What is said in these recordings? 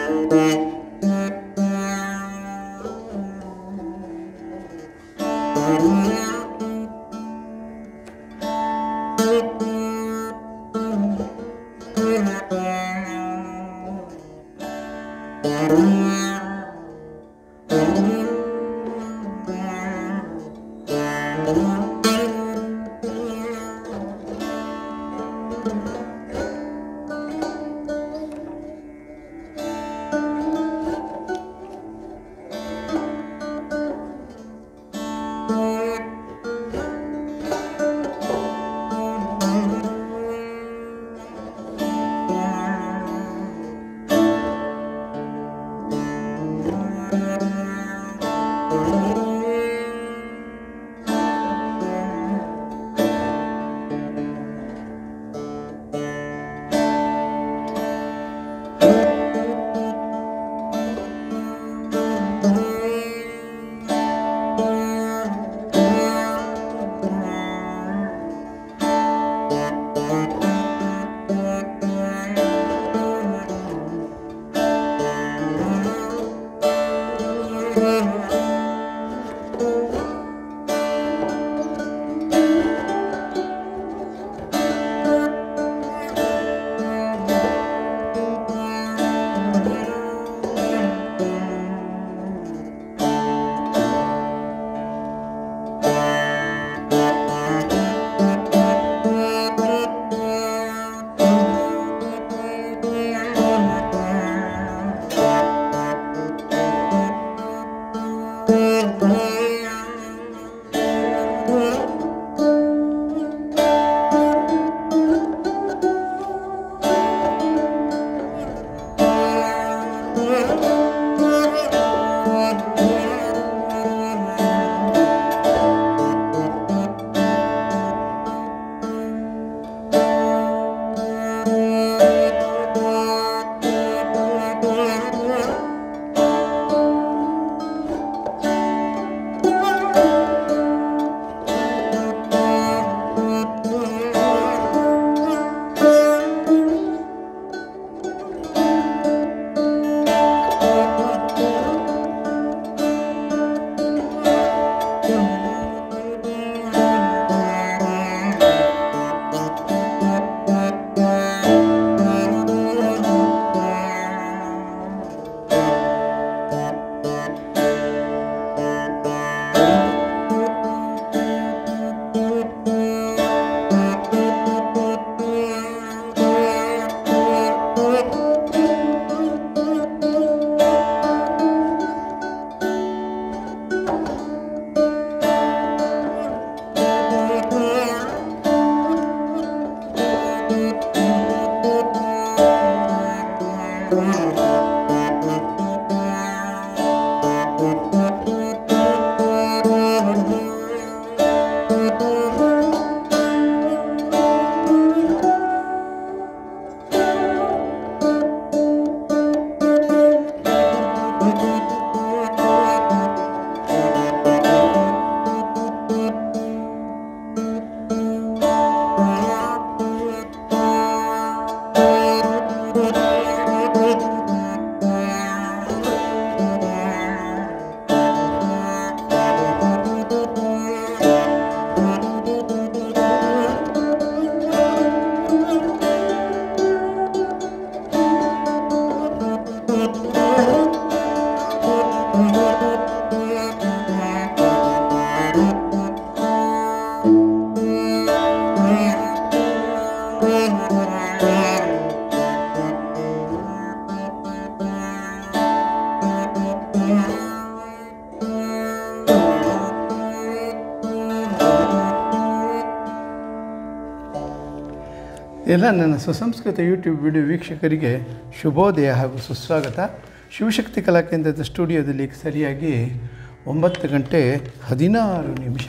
ಎಲ್ಲ ನನ್ನ ಸುಸಂಸ್ಕೃತ ಯೂಟ್ಯೂಬ್ ವಿಡಿಯೋ ವೀಕ್ಷಕರಿಗೆ ಶುಭೋದಯ ಹಾಗೂ ಸುಸ್ವಾಗತ ಶಿವಶಕ್ತಿ ಕಲಾಕೇಂದ್ರದ ಸ್ಟುಡಿಯೋದಲ್ಲಿ ಸರಿಯಾಗಿ ಒಂಬತ್ತು ಗಂಟೆ ಹದಿನಾರು ನಿಮಿಷ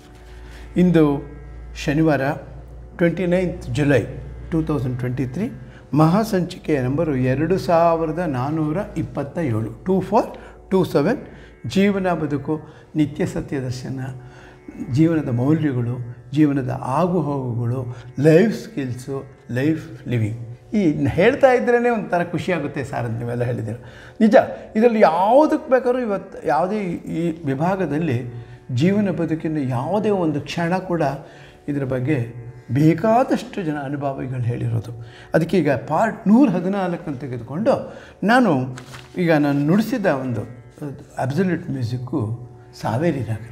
ಇಂದು ಶನಿವಾರ twenty ninth July two thousand twenty three ಮಹಾಸಂಚಿಕೆಯ ನಂಬರು ಎರಡು ಸಾವಿರದ ನಾನ್ನೂರ ಇಪ್ಪತ್ತ ಏಳು ಟೂ ಫೋರ್ ಟೂ ಸೆವೆನ್ ಜೀವನ ಬದುಕು ನಿತ್ಯ ಸತ್ಯ ದರ್ಶನ ಜೀವನದ ಮೌಲ್ಯಗಳು ಜೀವನದ ಆಗುಹೋಗುಗಳು ಲೈಫ್ ಸ್ಕಿಲ್ಸು ಲೈಫ್ ಲಿವಿಂಗ್ ಈ ಹೇಳ್ತಾ ಇದ್ರೇ ಒಂಥರ ಖುಷಿಯಾಗುತ್ತೆ ಸರ್ ಅಂತ ನೀವೆಲ್ಲ ಹೇಳಿದ್ದೀರ ನಿಜ ಇದರಲ್ಲಿ ಯಾವುದಕ್ಕೆ ಬೇಕಾದ್ರೂ ಇವತ್ತು ಯಾವುದೇ ಈ ವಿಭಾಗದಲ್ಲಿ ಜೀವನ ಬದುಕಿನ ಯಾವುದೇ ಒಂದು ಕ್ಷಣ ಕೂಡ ಇದರ ಬಗ್ಗೆ ಬೇಕಾದಷ್ಟು ಜನ ಅನುಭವಿಗಳು ಹೇಳಿರೋದು ಅದಕ್ಕೆ ಈಗ ಪಾರ್ಟ್ ನೂರ ಹದಿನಾಲ್ಕನ್ನು ತೆಗೆದುಕೊಂಡು ನಾನು ಈಗ ನಾನು ನುಡಿಸಿದ ಒಂದು ಅಬ್ಸಲ್ಯೂಟ್ ಮ್ಯೂಸಿಕ್ಕು ಸಾವೇರಿ ರಾಗ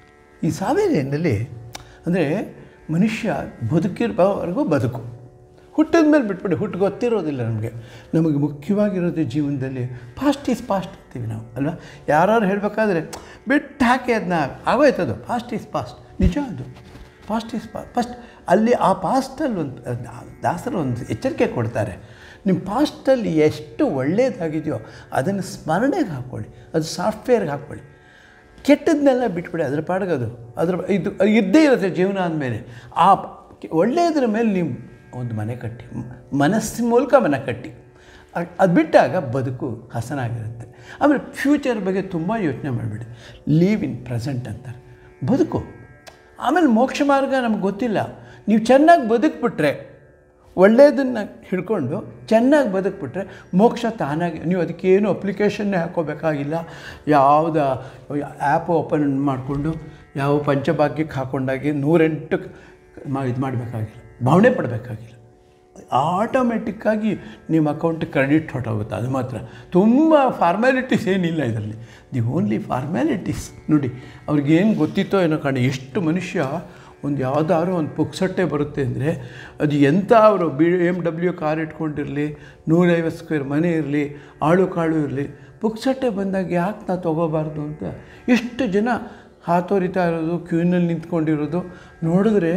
ಈ ಸಾವೇರಿಯಲ್ಲಿ ಅಂದರೆ ಮನುಷ್ಯ ಬದುಕಿರೋವರೆಗೂ ಬದುಕು ಹುಟ್ಟಿದ ಮೇಲೆ ಬಿಟ್ಬಿಡಿ ಹುಟ್ಟು ಗೊತ್ತಿರೋದಿಲ್ಲ ನಮಗೆ ನಮಗೆ ಮುಖ್ಯವಾಗಿರೋದು ಜೀವನದಲ್ಲಿ ಪಾಸ್ಟ್ ಈಸ್ ಪಾಸ್ಟ್ ಅಂತೀವಿ ನಾವು ಅಲ್ವಾ ಯಾರು ಹೇಳಬೇಕಾದ್ರೆ ಬಿಟ್ಟು ಹಾಕಿ ಅದನ್ನ ಆಗೋಯ್ತದು ಪಾಸ್ಟ್ ಈಸ್ ಪಾಸ್ಟ್ ನಿಜ ಅದು ಪಾಸ್ಟ್ ಈಸ್ ಪಾ ಫಸ್ಟ್ ಅಲ್ಲಿ ಆ ಪಾಸ್ಟಲ್ಲಿ ಒಂದು ದಾಸರು ಒಂದು ಎಚ್ಚರಿಕೆ ಕೊಡ್ತಾರೆ ನಿಮ್ಮ ಪಾಸ್ಟಲ್ಲಿ ಎಷ್ಟು ಒಳ್ಳೆಯದಾಗಿದೆಯೋ ಅದನ್ನು ಸ್ಮರಣೆಗೆ ಹಾಕ್ಕೊಳ್ಳಿ ಅದು ಸಾಫ್ಟ್ವೇರ್ಗೆ ಹಾಕ್ಕೊಳ್ಳಿ ಕೆಟ್ಟದನ್ನೆಲ್ಲ ಬಿಟ್ಬಿಡಿ ಅದ್ರ ಪಾಡಿಗೆ ಅದು ಅದ್ರ ಇದು ಇದ್ದೇ ಇರುತ್ತೆ ಜೀವನ ಅಂದಮೇಲೆ ಆ ಕೆ- ಒಳ್ಳೆಯದ್ರ ಮೇಲೆ ನೀವು ಒಂದು ಮನೆ ಕಟ್ಟಿ ಮ- ಮನಸ್ಸಿನ ಮೂಲಕ ಮನೆ ಕಟ್ಟಿ ಅ- ಅದು ಬಿಟ್ಟಾಗ ಬದುಕು ಹಸನಾಗಿರುತ್ತೆ ಆಮೇಲೆ ಫ್ಯೂಚರ್ ಬಗ್ಗೆ ತುಂಬ ಯೋಚನೆ ಮಾಡಿಬಿಡಿ ಲೀವ್ ಇನ್ ಪ್ರೆಸೆಂಟ್ ಅಂತಾರೆ ಬದುಕು ಆಮೇಲೆ ಮೋಕ್ಷ ಮಾರ್ಗ ನಮ್ಗೆ ಗೊತ್ತಿಲ್ಲ ನೀವು ಚೆನ್ನಾಗಿ ಬದುಕ್ಬಿಟ್ರೆ ಒಳ್ಳೆಯದನ್ನು ಹಿಡ್ಕೊಂಡು ಚೆನ್ನಾಗಿ ಬದುಕ್ಬಿಟ್ರೆ ಮೋಕ್ಷ ತಾನಾಗಿ ನೀವು ಅದಕ್ಕೇನು ಅಪ್ಲಿಕೇಶನ್ನೇ ಹಾಕೋಬೇಕಾಗಿಲ್ಲ ಯಾವುದ ಆ್ಯಪ್ ಓಪನ್ ಮಾಡಿಕೊಂಡು ಯಾವ ಪಂಚಭಾಗ್ಯಕ್ಕೆ ಹಾಕ್ಕೊಂಡಾಗಿ ನೂರೆಂಟು ಮಾ ಇದು ಮಾಡಬೇಕಾಗಿಲ್ಲ ಭಾವನೆ ಪಡಬೇಕಾಗಿಲ್ಲ ಆಟೋಮೆಟಿಕ್ಕಾಗಿ ನಿಮ್ಮ ಅಕೌಂಟ್ ಕ್ರೆಡಿಟ್ ಹೊಟ್ಟೋಗುತ್ತೆ ಅದು ಮಾತ್ರ ತುಂಬ ಫಾರ್ಮ್ಯಾಲಿಟೀಸ್ ಏನಿಲ್ಲ ಇದರಲ್ಲಿ ದಿ ಓನ್ಲಿ ಫಾರ್ಮ್ಯಾಲಿಟೀಸ್ ನೋಡಿ ಅವ್ರಿಗೇನು ಗೊತ್ತಿತ್ತೋ ಏನೋ ಕಾರಣ ಎಷ್ಟು ಮನುಷ್ಯ ಒಂದು ಯಾವುದಾದ್ರು ಒಂದು ಪುಕ್ಸಟ್ಟೆ ಬರುತ್ತೆ ಅಂದರೆ ಅದು ಎಂಥ ಅವರು ಬಿ ಎಮ್ ಡಬ್ಲ್ಯೂ ಕಾರ್ ಇಟ್ಕೊಂಡಿರಲಿ ನೂರೈವತ್ತು ಸ್ಕ್ವೇರ್ ಮನೆ ಇರಲಿ ಆಳು ಕಾಳು ಇರಲಿ ಪುಕ್ಸಟ್ಟೆ ಬಂದಾಗ ಯಾಕೆ ನಾವು ತೊಗೋಬಾರ್ದು ಅಂತ ಎಷ್ಟು ಜನ ಹಾತೋರಿತಾ ಇರೋದು ಕ್ಯೂನಲ್ಲಿ ನಿಂತ್ಕೊಂಡಿರೋದು ನೋಡಿದ್ರೆ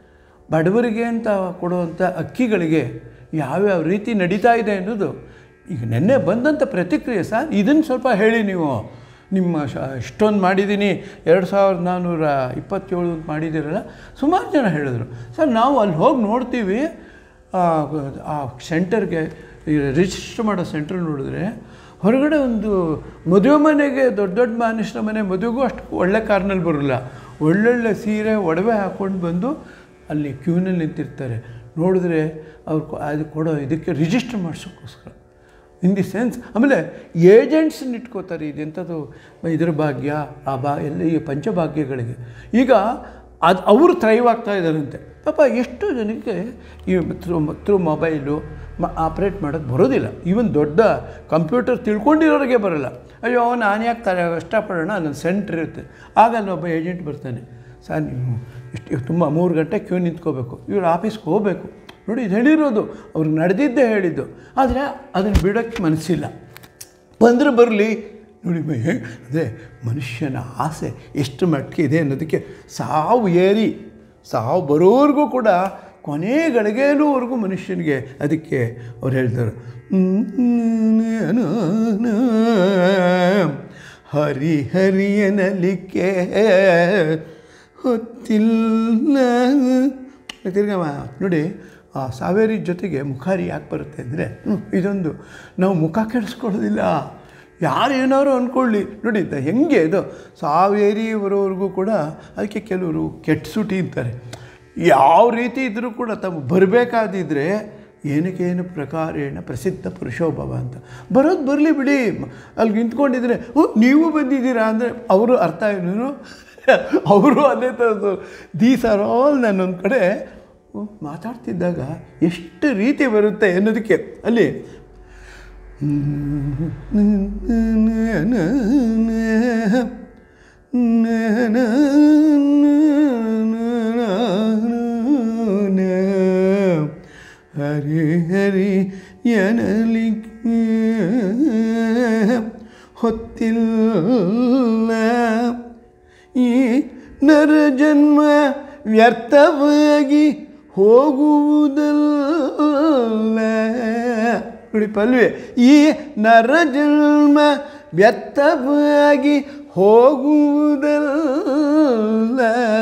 ಬಡವರಿಗೆ ಅಂತ ಕೊಡುವಂಥ ಅಕ್ಕಿಗಳಿಗೆ ಯಾವ್ಯಾವ ರೀತಿ ನಡೀತಾ ಇದೆ ಅನ್ನೋದು ಈಗ ನಿನ್ನೆ ಬಂದಂಥ ಪ್ರತಿಕ್ರಿಯೆ ಸರ್ ಇದನ್ನು ಸ್ವಲ್ಪ ಹೇಳಿ ನೀವು ನಿಮ್ಮ ಶ ಇಷ್ಟೊಂದು ಮಾಡಿದ್ದೀನಿ ಎರಡು ಸಾವಿರದ ನಾನ್ನೂರ ಇಪ್ಪತ್ತೇಳು ಅಂತ ಮಾಡಿದ್ದೀರಲ್ಲ ಸುಮಾರು ಜನ ಹೇಳಿದ್ರು ಸರ್ ನಾವು ಅಲ್ಲಿ ಹೋಗಿ ನೋಡ್ತೀವಿ ಆ, ಆ ಸೆಂಟರ್ಗೆ ರಿಜಿಸ್ಟರ್ ಮಾಡೋ ಸೆಂಟರ್ ನೋಡಿದ್ರೆ ಹೊರಗಡೆ ಒಂದು ಮದುವೆ ಮನೆಗೆ ದೊಡ್ಡ ದೊಡ್ಡ ಮನುಷ್ಯರ ಮನೆ ಮದುವೆಗೂ ಅಷ್ಟು ಒಳ್ಳೆ ಕಾರ್ನಲ್ಲಿ ಬರೋಲ್ಲ ಒಳ್ಳೊಳ್ಳೆ ಸೀರೆ ಒಡವೆ ಹಾಕ್ಕೊಂಡು ಬಂದು ಅಲ್ಲಿ ಕ್ಯೂನಲ್ಲಿ ನಿಂತಿರ್ತಾರೆ ನೋಡಿದ್ರೆ ಅವ್ರು ಕೊ- ಅದು ಕೊಡೋ ಇದಕ್ಕೆ ರಿಜಿಸ್ಟರ್ ಮಾಡಿಸೋಕ್ಕೋಸ್ಕರ ಇನ್ ದಿ ಸೆನ್ಸ್ ಆಮೇಲೆ ಏಜೆಂಟ್ಸನ್ನ ಇಟ್ಕೋತಾರೆ ಇದೆಂಥದ್ದು ಇದರ ಭಾಗ್ಯ ಆ ಬಾ ಎಲ್ಲ ಈ ಪಂಚಭಾಗ್ಯಗಳಿಗೆ ಈಗ ಅದು ಅವರು ಥ್ರೈವ್ ಆಗ್ತಾ ಇದ್ದಾರಂತೆ ಪಾಪ ಎಷ್ಟೋ ಜನಕ್ಕೆ ಈ ಥ್ರೂ ಥ್ರೂ ಮೊಬೈಲು ಮ ಆಪ್ರೇಟ್ ಮಾಡೋದು ಬರೋದಿಲ್ಲ ಈವನ್ ದೊಡ್ಡ ಕಂಪ್ಯೂಟರ್ ತಿಳ್ಕೊಂಡಿರೋರಿಗೆ ಬರೋಲ್ಲ ಅಯ್ಯೋ ನಾನು ಯಾಕೆ ತ ಕಷ್ಟಪಡೋಣ ನನ್ನ ಸೆಂಟ್ರ್ ಇರುತ್ತೆ ಆಗ ಅಲ್ಲಿ ಒಬ್ಬ ಏಜೆಂಟ್ ಬರ್ತಾನೆ ಸರ್ ನೀವು ಇಷ್ಟು ತುಂಬ ಮೂರು ಗಂಟೆ ಕ್ಯೂ ನಿಂತ್ಕೋಬೇಕು ಇವ್ರು ಆಫೀಸ್ಗೆ ಹೋಗಬೇಕು ನೋಡಿ ಇದು ಹೇಳಿರೋದು ಅವ್ರಿಗೆ ನಡೆದಿದ್ದೇ ಹೇಳಿದ್ದು ಆದರೆ ಅದನ್ನು ಬಿಡೋಕ್ಕೆ ಮನಸ್ಸಿಲ್ಲ ಬಂದರೆ ಬರಲಿ ನೋಡಿ ಮ- ಹೇ- ಅದೇ ಮನುಷ್ಯನ ಆಸೆ ಎಷ್ಟು ಮಟ್ಟಿಗೆ ಇದೆ ಅನ್ನೋದಕ್ಕೆ ಸಾವು ಏರಿ ಸಾವು ಬರೋವರೆಗೂ ಕೂಡ ಕೊನೆ ಗಳಿಗೆಯಲ್ಲೂವರೆಗೂ ಮನುಷ್ಯನಿಗೆ ಅದಕ್ಕೆ ಅವ್ರು ಹೇಳ್ತಾರೆ ಹರಿ ಹರಿಯನಲಿಕ್ಕೆ ಹೊತ್ತಿಲ್ಲ ತಿರ್ಗಮ್ಮ ನೋಡಿ ಆ ಸಾವೇರಿ ಜೊತೆಗೆ ಮುಖಾರಿ ಯಾಕೆ ಬರುತ್ತೆ ಅಂದರೆ ಇದೊಂದು ನಾವು ಮುಖ ಕೆಡಿಸ್ಕೊಳ್ಳೋದಿಲ್ಲ ಯಾರು ಏನಾದ್ರು ಅಂದ್ಕೊಳ್ಳಿ ನೋಡಿ ಇದು ಹೆಂಗೆ ಇದು ಸಾವೇರಿ ಬರೋವರೆಗೂ ಕೂಡ ಅದಕ್ಕೆ ಕೆಲವರು ಕೆಟ್ಟ ಸುಟಿ ಅಂತಾರೆ ಯಾವ ರೀತಿ ಇದ್ದರೂ ಕೂಡ ತಮ್ಮ ಬರಬೇಕಾದಿದ್ರೆ ಏನಕ್ಕೇನು ಪ್ರಕಾರೇಣ ಪ್ರಸಿದ್ಧ ಪುರುಷೋಭವ ಅಂತ ಬರೋದು ಬರಲಿ ಬಿಡಿ ಮ- ಅಲ್ಲಿ ನಿಂತ್ಕೊಂಡಿದ್ರೆ ಓ ನೀವು ಬಂದಿದ್ದೀರಾ ಅಂದರೆ ಅವರು ಅರ್ಥ ಏನು ಅವರು ಅದೇ ಥರದ್ದು ದೀಸ್ ಆರ್ ಆಲ್ ನಾನೊಂದು ಕಡೆ ಓ, ಮಾತಾಡ್ತಿದ್ದಾಗ ಎಷ್ಟು ರೀತಿ ಬರುತ್ತೆ ಅನ್ನೋದಕ್ಕೆ ಅಲ್ಲಿ ಹರಿ ಹರಿ ಎನಲಿಕ್ಕೆ ಹೊತ್ತಿಲ್ಲ ಈ ನರ ಜನ್ಮ ವ್ಯರ್ಥವಾಗಿ ಹೋಗುವುದಲ್ಲ ನೋಡಿ ಪಲ್ವೆ ಈ ನರ ಜನ್ಮ ವ್ಯರ್ಥವಾಗಿ ಹೋಗುವುದಲ್ಲ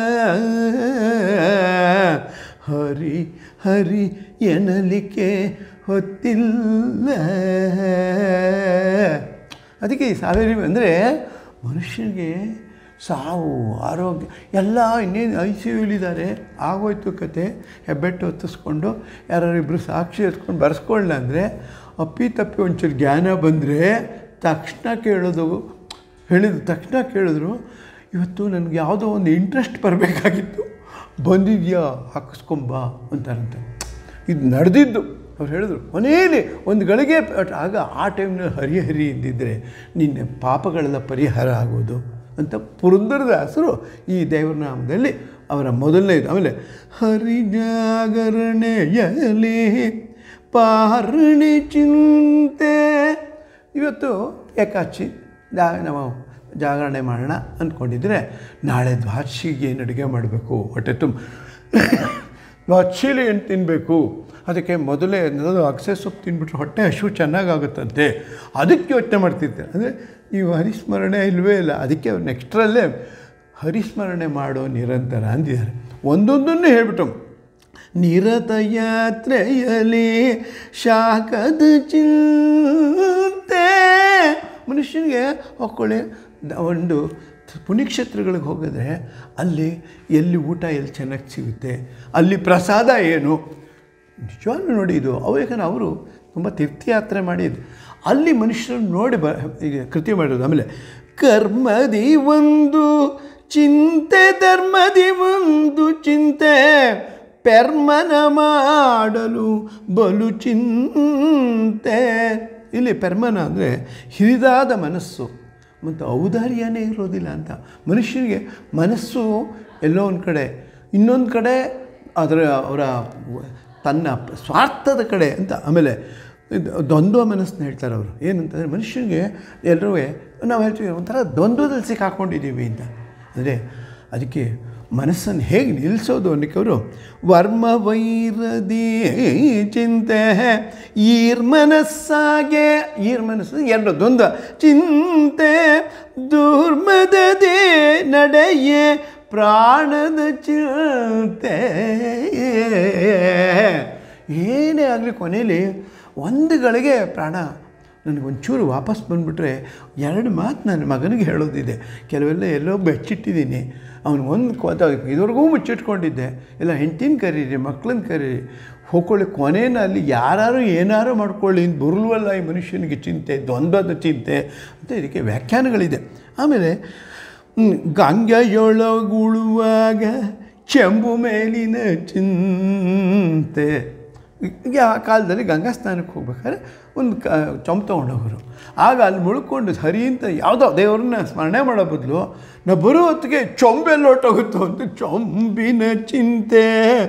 ಹರಿ ಹರಿ ಎನ್ನಲಿಕ್ಕೆ ಹೊತ್ತಿಲ್ಲ ಅದಕ್ಕೆ ಈ ಸಾವೇರಿ ಅಂದರೆ ಮನುಷ್ಯನಿಗೆ ಸಾವು ಆರೋಗ್ಯ ಎಲ್ಲ ಇನ್ನೇನು ಐ ಸಿ ಯುಲಿದ್ದಾರೆ ಆಗೋಯ್ತು ಕತೆ ಹೆಬ್ಬೆಟ್ಟು ಹೊತ್ತಿಸ್ಕೊಂಡು ಯಾರು ಇಬ್ಬರು ಸಾಕ್ಷಿ ಎತ್ಕೊಂಡು ಬರೆಸ್ಕೊಳ್ಳ ಅಂದರೆ ಅಪ್ಪಿ ತಪ್ಪಿ ಒಂಚೂರು ಜ್ಞಾನ ಬಂದರೆ ತಕ್ಷಣ ಕೇಳೋದು ಹೇಳಿದ ತಕ್ಷಣ ಕೇಳಿದ್ರು ಇವತ್ತು ನನಗೆ ಯಾವುದೋ ಒಂದು ಇಂಟ್ರೆಸ್ಟ್ ಬರಬೇಕಾಗಿತ್ತು ಬಂದಿದೆಯಾ ಹಾಕಿಸ್ಕೊಂಬ ಅಂತಾರಂತೆ ಇದು ನಡೆದಿದ್ದು ಅವ್ರು ಹೇಳಿದ್ರು ಕೊನೆಯಲ್ಲಿ ಒಂದು ಗಳಿಗೆ ಆಗ ಆ ಟೈಮ್ನಲ್ಲಿ ಹರಿ ಹರಿ ಇದ್ದಿದ್ದರೆ ನಿನ್ನ ಪಾಪಗಳೆಲ್ಲ ಪರಿಹಾರ ಆಗೋದು ಅಂತ ಪುರಂದರದಾಸರು ಈ ದೇವರ ನಾಮದಲ್ಲಿ ಅವರ ಮೊದಲನೇದು ಆಮೇಲೆ ಹರಿಜಾಗರಣೆಯಲಿ ಪಾರಣಿ ಚಿಂತೆ ಇವತ್ತು ಏಕಾಚಿ ಜಾ ನಾವು ಜಾಗರಣೆ ಮಾಡೋಣ ಅಂದ್ಕೊಂಡಿದ್ರೆ ನಾಳೆ ದ್ವಾದಶಿಗೆ ಏನು ಅಡುಗೆ ಮಾಡಬೇಕು ಹೊಟ್ಟೆ ತುಂಬ ದ್ವಾದಶಿಲಿ ಏನು ತಿನ್ನಬೇಕು ಅದಕ್ಕೆ ಮೊದಲೇ ಏನಾದ್ರು ಅಗಸೆ ಸೊಪ್ಪು ತಿನ್ಬಿಟ್ರೆ ಹೊಟ್ಟೆ ಹಸಿವು ಚೆನ್ನಾಗಾಗುತ್ತಂತೆ ಅದಕ್ಕೆ ಯೋಚನೆ ಮಾಡ್ತಿದ್ದೆ ಅಂದರೆ ನೀವು ಹರಿಸ್ಮರಣೆ ಇಲ್ಲವೇ ಇಲ್ಲ ಅದಕ್ಕೆ ಅವ್ರು ನೆಕ್ಸ್ಟ್ರಲ್ಲೇ ಹರಿಸ್ಮರಣೆ ಮಾಡೋ ನಿರಂತರ ಅಂದಿದ್ದಾರೆ ಒಂದೊಂದನ್ನು ಹೇಳ್ಬಿಟ್ಟು ನಿರತ ಯಾತ್ರೆಯಲ್ಲಿ ಶಾಖದ ಚಿಂತೆ ಮನುಷ್ಯನಿಗೆ ಹೊಕ್ಕೊಳ್ಳಿ ದ- ಒಂದು ಪುಣ್ಯಕ್ಷೇತ್ರಗಳಿಗೆ ಹೋಗಿದ್ರೆ ಅಲ್ಲಿ ಎಲ್ಲಿ ಊಟ ಎಲ್ಲಿ ಚೆನ್ನಾಗಿ ಸಿಗುತ್ತೆ ಅಲ್ಲಿ ಪ್ರಸಾದ ಏನು ನಿಜವಾಗ್ಲೂ ನೋಡಿ ಇದು ಅವು ಯಾಕಂದ್ರೆ ಅವರು ತುಂಬ ತೀರ್ಥಯಾತ್ರೆ ಮಾಡಿದ್ದು ಅಲ್ಲಿ ಮನುಷ್ಯರನ್ನು ನೋಡಿ ಬ ಈಗ ಕೃತಿ ಮಾಡಿರೋದು ಆಮೇಲೆ ಕರ್ಮದಿ ಒಂದು ಚಿಂತೆ ಧರ್ಮದಿ ಒಂದು ಚಿಂತೆ ಪೆರ್ಮನ ಮಾಡಲು ಬಲು ಚಿಂತೆ ಇಲ್ಲಿ ಪೆರ್ಮನ ಅಂದರೆ ಹಿರಿದಾದ ಮನಸ್ಸು ಮತ್ತು ಔದಾರ್ಯನೇ ಇರೋದಿಲ್ಲ ಅಂತ ಮನುಷ್ಯನಿಗೆ ಮನಸ್ಸು ಎಲ್ಲೋ ಒಂದು ಕಡೆ ಇನ್ನೊಂದು ಕಡೆ ಅದರ ಅವರ ತನ್ನ ಸ್ವಾರ್ಥದ ಕಡೆ ಅಂತ ಆಮೇಲೆ ಇದು ದ್ವಂದ್ವ ಮನಸ್ಸನ್ನ ಹೇಳ್ತಾರೆ ಅವರು ಏನಂತಂದರೆ ಮನುಷ್ಯನಿಗೆ ಎಲ್ಲರೂ ನಾವು ಹೇಳ್ತೀವಿ ಒಂಥರ ದ್ವಂದ್ವದಲ್ಲಿ ಸಿಕ್ಕಾಕೊಂಡಿದ್ದೀವಿ ಅಂತ ಅಂದರೆ ಅದಕ್ಕೆ ಮನಸ್ಸನ್ನು ಹೇಗೆ ನಿಲ್ಲಿಸೋದು ಅನ್ನಕ್ಕೆ ಅವರು ವರ್ಮ ವೈರದಿ ಚಿಂತೆ ಈರ್ ಮನಸ್ಸಾಗೆ ಈರ್ ಮನಸ್ಸು ಎರಡು ದ್ವಂದ್ವ ಚಿಂತೆ ದುರ್ಮದದೇ ನಡೆಯೇ ಪ್ರಾಣದ ಚಿಂತೆ ಏನೇ ಆಗಲಿ ಕೊನೆಯಲ್ಲಿ ಒಂದು ಗಳಿಗೆ ಪ್ರಾಣ ನನಗೆ ಒಂಚೂರು ವಾಪಸ್ ಬಂದುಬಿಟ್ರೆ ಎರಡು ಮಾತು ನನ್ನ ಮಗನಿಗೆ ಹೇಳೋದಿದೆ ಕೆಲವೆಲ್ಲ ಎಲ್ಲೋ ಬೆಚ್ಚಿಟ್ಟಿದ್ದೀನಿ ಅವನು ಒಂದು ಕೋತ ಇದುವರೆಗೂ ಮುಚ್ಚಿಟ್ಕೊಂಡಿದ್ದೆ ಇಲ್ಲ ಹೆಂಡ್ತಿನ ಕರೀರಿ ಮಕ್ಳನ್ನ ಕರೀರಿ ಹೋಗ್ಕೊಳ್ಳಿ ಕೊನೆಯಲ್ಲಿ ಅಲ್ಲಿ ಯಾರು ಏನಾರು ಮಾಡ್ಕೊಳ್ಳಿ ಅಂತ ಬರಲ್ವಲ್ಲ ಈ ಮನುಷ್ಯನಿಗೆ ಚಿಂತೆ ದ್ವಂದ್ವದ ಚಿಂತೆ ಅಂತ ಇದಕ್ಕೆ ವ್ಯಾಖ್ಯಾನಗಳಿದೆ ಆಮೇಲೆ ಹ್ಮ್, ಗಂಗೆಯೊಳಗುಳುವಾಗ ಚೆಂಬು ಮೇಲಿನ ಚಿಂತೆ ಈಗ ಆ ಕಾಲದಲ್ಲಿ ಗಂಗಾ ಸ್ನಾನಕ್ಕೆ ಹೋಗ್ಬೇಕಾದ್ರೆ ಒಂದು ಕ ಚೊಂಬು ತೊಗೊಂಡೋಗೋರು ಆಗ ಅಲ್ಲಿ ಮುಳ್ಕೊಂಡು ಹರಿ ಅಂತ ಯಾವುದೋ ದೇವ್ರನ್ನ ಸ್ಮರಣೆ ಮಾಡೋ ಬದಲು ನಾವು ಬರೋ ಹೊತ್ತಿಗೆ ಚೊಂಬೆಲ್ಲ ಹೊಟ್ಟೋಗುತ್ತೋ ಅಂತ ಚೊಂಬಿನ ಚಿಂತೆ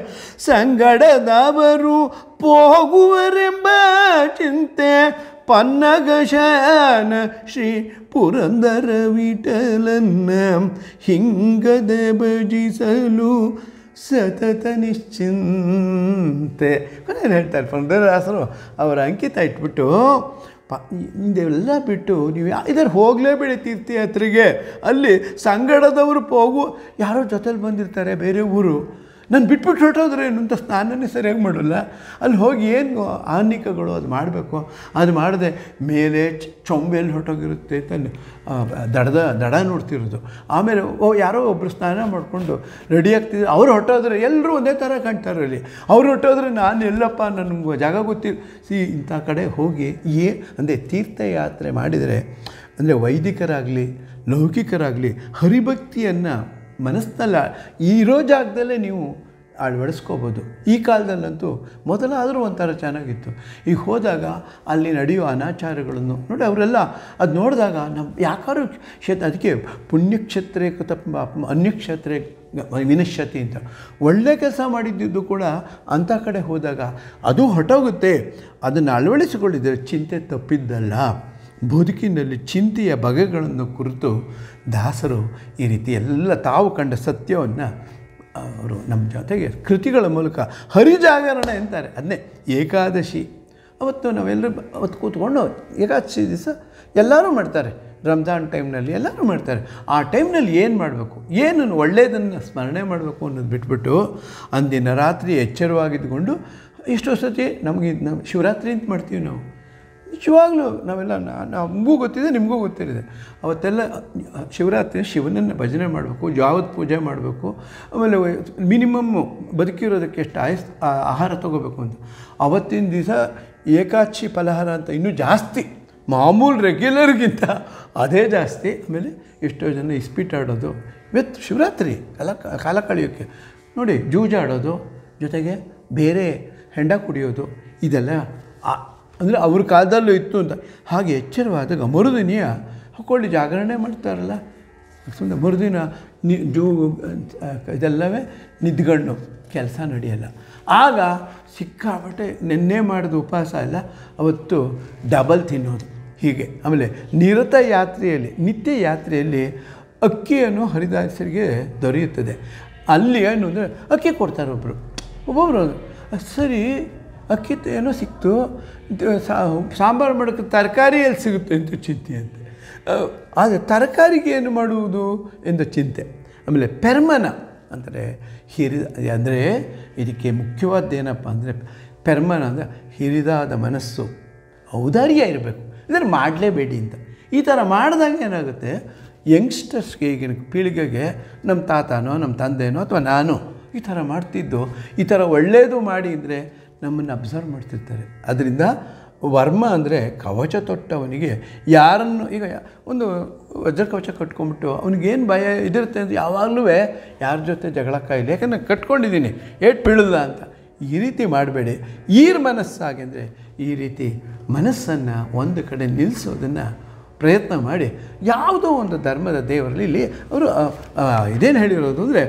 ಸಂಗಡದವರು ಹೋಗುವರೆಂಬ ಚಿಂತೆ ಪನ್ನಗಶಾನ ಶ್ರೀ ಪುರಂದರ ವಿಠಲನ್ನ ಹಿಂಗದ ಭಜಿಸಲು ಸತತ ನಿಶ್ಚಿಂತೆ ಕೊನೆಯಲ್ಲಿ ಹೇಳ್ತಾರೆ ಪುರಂದರದಾಸರು ಅವರ ಅಂಕಿತ ಇಟ್ಬಿಟ್ಟು ಪ ಇದೆಲ್ಲ ಬಿಟ್ಟು ನೀವು ಇದರ ಹೋಗಲೇಬೇಡಿ ತೀರ್ಥಯಾತ್ರೆಗೆ ಅಲ್ಲಿ ಸಂಗಡದವರು ಹೋಗು ಯಾರೋ ಜೊತೆಲಿ ಬಂದಿರ್ತಾರೆ ಬೇರೆ ಊರು ನಾನು ಬಿಟ್ಬಿಟ್ಟು ಹೊರಟೋದ್ರೆ ಏನು ಅಂತ ಸ್ನಾನನೇ ಸರಿಯಾಗಿ ಮಾಡೋಲ್ಲ ಅಲ್ಲಿ ಹೋಗಿ ಏನು ಆನಿಕಗಳು ಅದು ಮಾಡಬೇಕು ಅದು ಮಾಡದೆ ಮೇಲೆ ಚ- ಚೊಂಬೆಯಲ್ಲಿ ಹೊರಟೋಗಿರುತ್ತೆ ತಾನೆ ಆ, ದಡದ ದಡ ನೋಡ್ತಿರೋದು ಆಮೇಲೆ ಓ ಯಾರೋ ಒಬ್ಬರು ಸ್ನಾನ ಮಾಡಿಕೊಂಡು ರೆಡಿ ಆಗ್ತಿದ್ರು ಅವ್ರು ಹೊರಟೋದ್ರೆ ಎಲ್ಲರೂ ಒಂದೇ ಥರ ಕಾಣ್ತಾರೆ ಅಲ್ಲಿ ಅವ್ರು ಹೊರಟೋದ್ರೆ ನಾನು ಎಲ್ಲಪ್ಪ ನನಗೆ ಜಾಗ ಗೊತ್ತಿ ಸಿ ಇಂಥ ಕಡೆ ಹೋಗಿ ಏ ಅಂದರೆ ತೀರ್ಥಯಾತ್ರೆ ಮಾಡಿದರೆ ಅಂದರೆ ವೈದಿಕರಾಗಲಿ ಲೌಕಿಕರಾಗಲಿ ಹರಿಭಕ್ತಿಯನ್ನು ಮನಸ್ಸಿನಲ್ಲ ಇರೋ ಜಾಗದಲ್ಲೇ ನೀವು ಅಳವಡಿಸ್ಕೋಬೋದು ಈ ಕಾಲದಲ್ಲಂತೂ ಮೊದಲಾದರೂ ಒಂಥರ ಚೆನ್ನಾಗಿತ್ತು ಈಗ ಹೋದಾಗ ಅಲ್ಲಿ ನಡೆಯೋ ಅನಾಚಾರಗಳನ್ನು ನೋಡಿ ಅವರೆಲ್ಲ ಅದು ನೋಡಿದಾಗ ನಮ್ಮ ಯಾಕಾರು ಕ್ಷೇತ್ರ ಅದಕ್ಕೆ ಪುಣ್ಯಕ್ಷೇತ್ರೇ ತಪ್ಪ ಅನ್ಯಕ್ಷೇತ್ರೇ ವಿನಶ್ಯತಿ ಅಂತ ಒಳ್ಳೆ ಕೆಲಸ ಮಾಡಿದ್ದಿದ್ದು ಕೂಡ ಅಂಥ ಕಡೆ ಹೋದಾಗ ಅದು ಹೊಟ್ಟೋಗುತ್ತೆ ಅದನ್ನು ಅಳವಡಿಸಿಕೊಂಡಿದ್ದರೆ ಚಿಂತೆ ತಪ್ಪಿದ್ದಲ್ಲ ಬದುಕಿನಲ್ಲಿ ಚಿಂತೆಯ ಬಗೆಗಳನ್ನು ಕುರಿತು ದಾಸರು ಈ ರೀತಿ ಎಲ್ಲ ತಾವು ಕಂಡ ಸತ್ಯವನ್ನು ಅವರು ನಮ್ಮ ಜೊತೆಗೆ ಕೃತಿಗಳ ಮೂಲಕ ಹರಿಜಾಗರಣೆ ಅಂತಾರೆ ಅದನ್ನೇ ಏಕಾದಶಿ ಅವತ್ತು ನಾವೆಲ್ಲರೂ ಅವತ್ತು ಕೂತ್ಕೊಂಡು ಏಕಾದಶಿ ದಿವಸ ಎಲ್ಲರೂ ಮಾಡ್ತಾರೆ ರಂಜಾನ್ ಟೈಮ್ನಲ್ಲಿ ಎಲ್ಲರೂ ಮಾಡ್ತಾರೆ ಆ ಟೈಮ್ನಲ್ಲಿ ಏನು ಮಾಡಬೇಕು ಏನನ್ನು ಒಳ್ಳೆಯದನ್ನು ಸ್ಮರಣೆ ಮಾಡಬೇಕು ಅನ್ನೋದು ಬಿಟ್ಬಿಟ್ಟು ಅಂದಿನ ರಾತ್ರಿ ಎಚ್ಚರವಾಗಿದ್ದುಕೊಂಡು ಎಷ್ಟೋ ಸತಿ ನಮಗೆ ನಾವು ಶಿವರಾತ್ರಿ ಅಂತ ಮಾಡ್ತೀವಿ ನಾವು ನಿಜವಾಗ್ಲೂ ನಾವೆಲ್ಲ ನಾ- ನಮಗೂ ಗೊತ್ತಿದೆ ನಿಮಗೂ ಗೊತ್ತಿದೆ ಅವತ್ತೆಲ್ಲ ಶಿವರಾತ್ರಿ ಶಿವನನ್ನು ಭಜನೆ ಮಾಡಬೇಕು ಯಾವತ್ತು ಪೂಜೆ ಮಾಡಬೇಕು ಆಮೇಲೆ ಮಿನಿಮಮ್ಮು ಬದುಕಿರೋದಕ್ಕೆ ಎಷ್ಟು ಆಯಸ್ ಆ- ಆಹಾರ ತೊಗೋಬೇಕು ಅಂತ ಅವತ್ತಿನ ದಿವಸ ಏಕಾಚಿ ಫಲಹಾರ ಅಂತ ಇನ್ನೂ ಜಾಸ್ತಿ ಮಾಮೂಲು ರೆಗ್ಯುಲರ್ಗಿಂತ ಅದೇ ಜಾಸ್ತಿ ಆಮೇಲೆ ಎಷ್ಟೋ ಜನ ಇಸ್ಪೀಟ್ ಆಡೋದು ಇವತ್ತು ಶಿವರಾತ್ರಿ ಕಾಲ ಕಾಲ ಕಳೆಯೋಕ್ಕೆ ನೋಡಿ ಜೂಜಾಡೋದು ಜೊತೆಗೆ ಬೇರೆ ಹೆಂಡ ಕುಡಿಯೋದು ಇದೆಲ್ಲ ಅಂದರೆ ಅವ್ರ ಕಾಲದಲ್ಲೂ ಇತ್ತು ಅಂತ ಹಾಗೆ ಎಚ್ಚರವಾದಾಗ ಮರುದಿನಿಯ ಹಾಕ್ಕೊಳ್ಳಿ ಜಾಗರಣೆ ಮಾಡ್ತಾರಲ್ಲ ಸುಮ್ಮನೆ ಮರುದಿನ ನಿ ಜೂ ಇದೆಲ್ಲವೇ ನಿದ್ಗಣ್ಣು ಕೆಲಸ ನಡೆಯಲ್ಲ ಆಗ ಸಿಕ್ಕಾಪಟ್ಟೆ ನೆನ್ನೆ ಮಾಡಿದ ಉಪವಾಸ ಎಲ್ಲ ಅವತ್ತು ಡಬಲ್ ತಿನ್ನೋದು ಹೀಗೆ ಆಮೇಲೆ ನಿರತ ಯಾತ್ರೆಯಲ್ಲಿ ನಿತ್ಯ ಯಾತ್ರೆಯಲ್ಲಿ ಅಕ್ಕಿಯನ್ನು ಹರಿದಾಸರಿಗೆ ದೊರೆಯುತ್ತದೆ ಅಲ್ಲಿ ಏನು ಅಂದರೆ ಅಕ್ಕಿ ಕೊಡ್ತಾರೆ ಒಬ್ಬರು ಒಬ್ಬೊಬ್ಬರು ಸರಿ ಅಕ್ಕಿ ತ- ಏನೋ ಸಿಕ್ತು ಇದು ಸಾ- ಸಾಂಬಾರು ಮಾಡೋಕ್ಕೆ ತರಕಾರಿ ಎಲ್ಲಿ ಸಿಗುತ್ತೆ ಅಂತ ಚಿಂತೆ ಅಂತೆ ಅಹ್, ಆದರೆ ತರಕಾರಿಗೆ ಏನು ಮಾಡುವುದು ಎಂದು ಚಿಂತೆ ಆಮೇಲೆ ಪೆರ್ಮನ ಅಂದರೆ ಹಿರಿದ ಅಂದರೆ ಇದಕ್ಕೆ ಮುಖ್ಯವಾದ್ದೇನಪ್ಪ ಅಂದರೆ ಪೆರ್ಮನ ಅಂದರೆ ಹಿರಿದಾದ ಮನಸ್ಸು ಔದಾರ್ಯ ಇರಬೇಕು ಇದನ್ನು ಮಾಡಲೇಬೇಡಿ ಅಂತ ಈ ಥರ ಮಾಡಿದಾಗ ಏನಾಗುತ್ತೆ ಯಂಗ್ಸ್ಟರ್ಸ್ಗೆ ಈಗಿನ ಪೀಳಿಗೆಗೆ ನಮ್ಮ ತಾತನೋ ನಮ್ಮ ತಂದೆನೋ ಅಥವಾ ನಾನು ಈ ಥರ ಮಾಡ್ತಿದ್ದು ಈ ಥರ ಒಳ್ಳೆಯದು ಮಾಡಿ ಅಂದರೆ ನಮ್ಮನ್ನು ಅಬ್ಸರ್ವ್ ಮಾಡ್ತಿರ್ತಾರೆ ಅದರಿಂದ ವರ್ಮ ಅಂದರೆ ಕವಚ ತೊಟ್ಟವನಿಗೆ ಯಾರನ್ನು ಈಗ ಒಂದು ವಜ್ರ ಕವಚ ಕಟ್ಕೊಂಡ್ಬಿಟ್ಟು ಅವ್ನಿಗೇನು ಭಯ ಇದಿರುತ್ತೆ ಅಂದರೆ ಯಾವಾಗಲೂ ಯಾರ ಜೊತೆ ಜಗಳ ಕಾಯಿಲ್ಲ ಯಾಕಂದರೆ ಕಟ್ಕೊಂಡಿದ್ದೀನಿ ಏಟ್ ಬೀಳಲ್ಲ ಅಂತ ಈ ರೀತಿ ಮಾಡಬೇಡಿ ಈರ್ ಮನಸ್ಸಾಗಿ ಅಂದರೆ ಈ ರೀತಿ ಮನಸ್ಸನ್ನು ಒಂದು ಕಡೆ ನಿಲ್ಲಿಸೋದನ್ನು ಪ್ರಯತ್ನ ಮಾಡಿ ಯಾವುದೋ ಒಂದು ಧರ್ಮದ ದೇವರಲ್ಲಿ ಇಲ್ಲಿ ಅವರು ಇದೇನು ಹೇಳಿರೋದು ಅಂದರೆ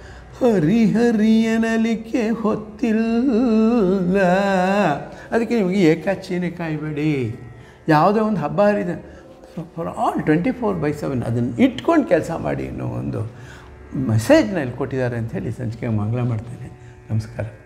ಹರಿಹರಿಯನಲಿಕ್ಕೆ ಹೊತ್ತಿಲ್ಲ ಅದಕ್ಕೆ ನಿಮಗೆ ಏಕಾಚಿನೇ ಕಾಯಬೇಡಿ ಯಾವುದೋ ಒಂದು ಹಬ್ಬ ಹರಿದ for all twenty four by seven ಅದನ್ನು ಇಟ್ಕೊಂಡು ಕೆಲಸ ಮಾಡಿ ಅನ್ನೋ ಒಂದು ಮೆಸೇಜ್ನ ಇಲ್ಲಿ ಕೊಟ್ಟಿದ್ದಾರೆ ಅಂತ ಹೇಳಿ ಸಂಚಿಕೆ ಮಂಗಳ ಮಾಡ್ತೇನೆ ನಮಸ್ಕಾರ